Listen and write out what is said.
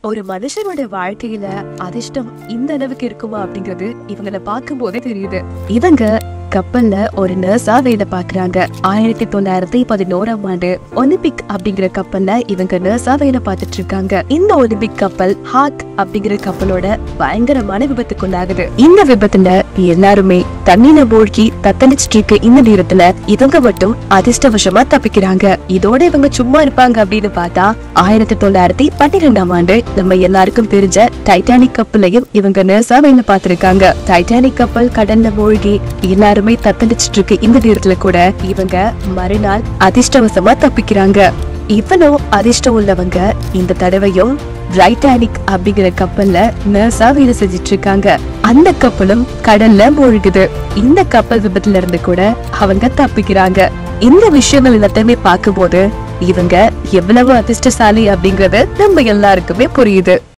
ஒரு மனுஷனோட வாழ்க்கையில அதிர்ஷ்டம் இந்த அளவுக்கு இருக்குமா அப்படிங்கிறது இவங்கள பார்க்கும் போதே தெரியுது இவங்க கப்பல்ல ஒரு நர்ஸா வேலை பாக்குறாங்க ஆயிரத்தி தொள்ளாயிரத்தி பதினோராம் ஆண்டு ஒலிம்பிக் அப்படிங்கிற கப்பல்ல இவங்க நர்ஸா வேலை பார்த்துட்டு இருக்காங்க இந்த ஒலிம்பிக் கப்பல் ஹாக் அப்படிங்கிற கப்பலோட பயங்கரமான விபத்துக்குள்ளாகுது இந்த விபத்துல எல்லாருமே தண்ணியில மூழ்கி தத்தளிச்சிட்டு இருக்க இந்த நேரத்துல இவங்க மட்டும் அதிர்ஷ்டவசமா தப்பிக்கிறாங்க இதோட இவங்க சும்மா இருப்பாங்க அப்படின்னு பார்த்தா ஆயிரத்தி தொள்ளாயிரத்தி பன்னிரெண்டாம் ஆண்டு நம்ம எல்லாருக்கும் தெரிஞ்ச டைட்டானிக் கப்பலையும் இவங்க நர்ஸா வேலை பார்த்திருக்காங்க டைட்டானிக் கப்பல் கடல்ல மூழ்கி எல்லாருமே தத்தளிச்சிட்டு இருக்க இந்த நேரத்துல கூட இவங்க மறுநாள் அதிர்ஷ்டவசமா தப்பிக்கிறாங்க இவ்வளோ அதிர்ஷ்டம் உள்ளவங்க இந்த தடவையும் டைட்டானிக் அப்படிங்கிற கப்பல்ல நர்ஸா வேலை செஞ்சுட்டு இருக்காங்க அந்த கப்பலும் கடல்ல மூழ்குது இந்த கப்பல் விபத்துல இருந்து கூட அவங்க தப்பிக்கிறாங்க இந்த விஷயங்கள் எல்லாத்தையுமே பார்க்கும்போது இவங்க எவ்வளவு அதிர்ஷ்டசாலி அப்படிங்கறது நம்ம எல்லாருக்குமே புரியுது